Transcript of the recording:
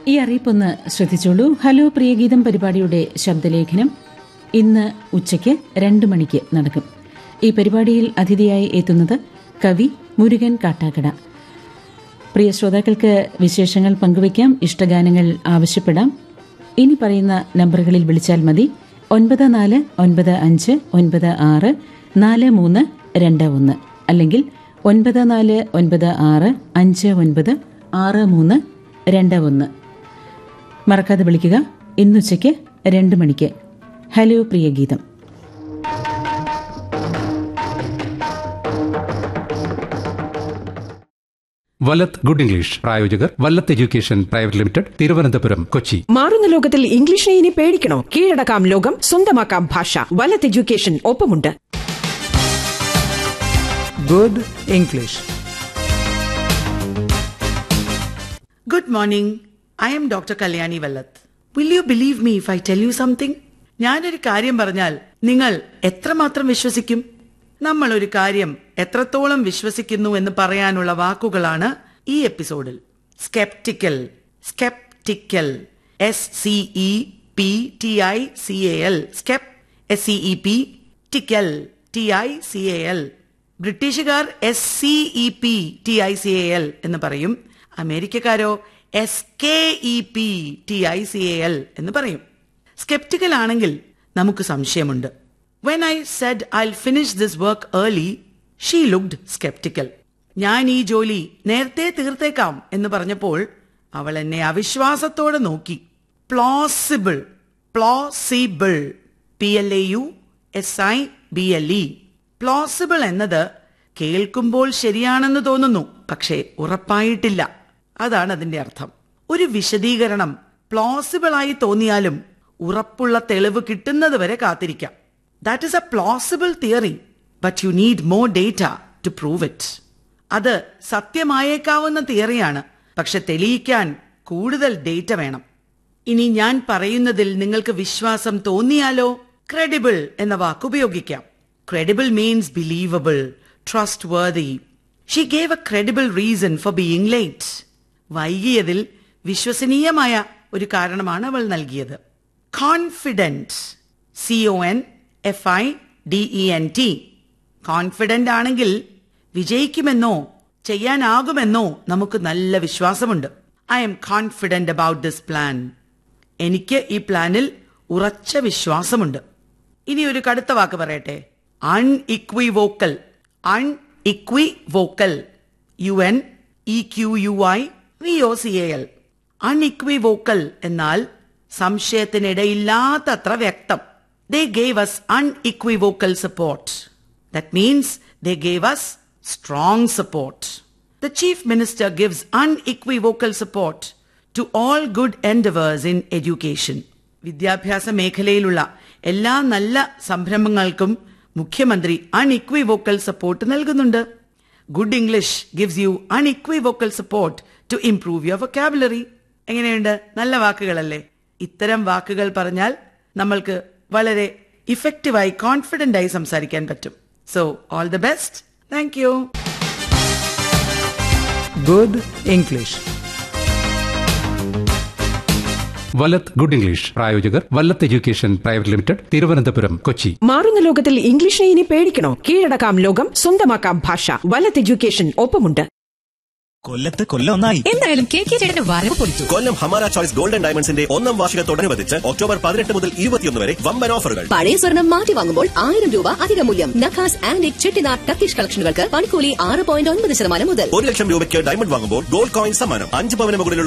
ഈ അറിയിപ്പൊന്ന് ശ്രദ്ധിച്ചോളൂ ഹലോ പ്രിയഗീതം പരിപാടിയുടെ ശബ്ദലേഖനം ഇന്ന് ഉച്ചയ്ക്ക് രണ്ട് മണിക്ക് നടക്കും ഈ പരിപാടിയിൽ അതിഥിയായി എത്തുന്നത് കവി മുരുകൻ കാട്ടാക്കട പ്രിയ ശ്രോതാക്കൾക്ക് വിശേഷങ്ങൾ പങ്കുവയ്ക്കാം ഇഷ്ടഗാനങ്ങൾ ആവശ്യപ്പെടാം ഇനി പറയുന്ന നമ്പറുകളിൽ വിളിച്ചാൽ മതി ഒൻപത് നാല് ഒൻപത് അഞ്ച് ഒൻപത് ആറ് നാല് മൂന്ന് രണ്ട് ഒന്ന് അല്ലെങ്കിൽ ഒൻപത് നാല് ഒൻപത് ആറ് അഞ്ച് ഒൻപത് ആറ് മൂന്ന് രണ്ട് ഒന്ന് മറക്കാതെ വിളിക്കുക ഇന്നുച്ചയ്ക്ക് രണ്ട് മണിക്ക് ഹലോ പ്രിയഗീതം വല്ലത്ത് ഗുഡ് ഇംഗ്ലീഷ് പ്രായോജകർ Vallath education private limited Thiruvananthapuram Kochi മാറുന്ന ലോകത്തിൽ ഇംഗ്ലീഷിനെ ഇനി പേടിക്കണോ കീഴടക്കാം ലോകം സ്വന്തമാക്കാം ഭാഷ വലത്ത് എഡ്യൂക്കേഷൻ ഒപ്പമുണ്ട് Good English. Good morning. I am Dr. Kalyani Vallat. Will you believe me if I tell you something? ഞാനൊരു കാര്യം പറഞ്ഞാൽ നിങ്ങൾ എത്രമാത്രം വിശ്വസിക്കും നമ്മൾ ഒരു കാര്യം എത്രത്തോളം വിശ്വസിക്കുന്നു എന്ന് പറയാനുള്ള വാക്കുകളാണ് ഈ എപ്പിസോഡിൽ sceptical sceptical S C E P T I C A L scep S C E P tical T I C A L ബ്രിട്ടീഷുകാർ S C E P T I C A L എന്ന് പറയും അമേരിക്കക്കാരോ S K E P T I C A L എന്ന് പറയും sceptical ആണെങ്കിൽ നമുക്ക് സംശയമുണ്ട് when I said I finish this work early she looked sceptical ഞാൻ ഈ ജോലി നേരത്തെ തീർത്തേക്കാം എന്ന് പറഞ്ഞപ്പോൾ അവൾ എന്നെ അവിശ്വാസത്തോടെ നോക്കി plausible plausible P L A U S I B L E plausible എന്നത് കേൾക്കുമ്പോൾ ശരിയാണെന്ന് തോന്നുന്നു പക്ഷേ ഉറപ്പായിട്ടില്ല അതാണ് അതിന്റെ അർത്ഥം ഒരു വിശദീകരണം പ്ലോസിബിൾ ആയി തോന്നിയാലും ഉറപ്പുള്ള തെളിവ് കിട്ടുന്നത് വരെ കാത്തിരിക്കാം that is a plausible theory but you need more data to prove it അത് സത്യമായേക്കാവുന്ന തിയറിയാണ് പക്ഷെ തെളിയിക്കാൻ കൂടുതൽ ഡേറ്റ വേണം ഇനി ഞാൻ പറയുന്നതിൽ നിങ്ങൾക്ക് വിശ്വാസം തോന്നിയാലോ ക്രെഡിബിൾ എന്ന വാക്ക് ഉപയോഗിക്കാം credible means believable trustworthy she gave a credible reason for being late വൈകിയതിൽ വിശ്വസനീയമായ ഒരു കാരണമാണ് അവൾ നൽകിയത് confident C O N F I D E N T confident ആണെങ്കിൽ വിജയിക്കുമെന്നോ ചെയ്യാനാകുമെന്നോ നമുക്ക് നല്ല വിശ്വാസമുണ്ട് I'm confident about this plan എനിക്ക് ഈ പ്ലാനിൽ ഉറച്ച വിശ്വാസമുണ്ട് ഇനി ഒരു കടുത്ത വാക്ക് പറയട്ടെ unequivocal unequivocal U N E Q U I V O C A L unequivocal എന്നാൽ സംശയത്തിനിടയില്ലാത്തത്ര വ്യക്തം they gave us unequivocal support that means they gave us strong support the chief minister gives unequivocal support to all good endeavours in education വിദ്യാഭ്യാസ മേഖലയിലുള്ള എല്ലാ നല്ല സംരംഭങ്ങൾക്കും മുഖ്യമന്ത്രി unequivocal support നൽകുന്നുണ്ട് good English gives you unequivocal support to improve your vocabulary എങ്ങനെയുണ്ട് നല്ല വാക്കുകളല്ലേ ഇത്തരം വാക്കുകൾ പറഞ്ഞാൽ നമ്മൾക്ക് വളരെ ഇഫക്റ്റീവായി കോൺഫിഡന്റ് ആയി സംസാരിക്കാൻ പറ്റും so all the best thank you Good English. Vallath good English പ്രായോജകർ Vallath education private limited Thiruvananthapuram Kochi മാറുന്ന ലോകത്തിൽ ഇംഗ്ലീഷിനെ ഇനി പേടിക്കണോ കീഴടക്കാം ലോകം സ്വന്തമാക്കാം ഭാഷ വലത്ത് എഡ്യൂക്കേഷൻ ഒപ്പമുണ്ട് കൊല്ലത്ത് കൊല്ലം ഒന്നായി എന്തായാലും കെ കെ ചേട്ടന്റെ വരവ് പൊളിച്ചു കൊല്ലം ഹമാര ചോയ്സ് ഗോൾഡൻ ഡയമണ്ട്സിന്റെ ഒന്നാം വാർഷികത്തോടനുബന്ധിച്ച് ഒക്ടോബർ പതിനെട്ട് മുതൽ ഇരുപത്തിയൊന്ന് വരെ വമ്പൻ ഓഫറുകൾ പഴയ സ്വർണം മാറ്റി വാങ്ങുമ്പോൾ ആയിരം രൂപ അധിക മൂല്യം നഖാസ് ആൻഡ് ചെട്ടിനാർ ടർക്കിഷ് കളക്ഷനുകൾക്ക് പണിക്കൂലി ആറ് പോയിന്റ് ഒൻപത് ശതമാനം മുതൽ ഒരു ലക്ഷം രൂപയ്ക്ക് ഡയമണ്ട് വാങ്ങുമ്പോൾ ഗോൾഡ് കോയിൻ സമ്മാനം അഞ്ച് പവന് മുകളിലുള്ള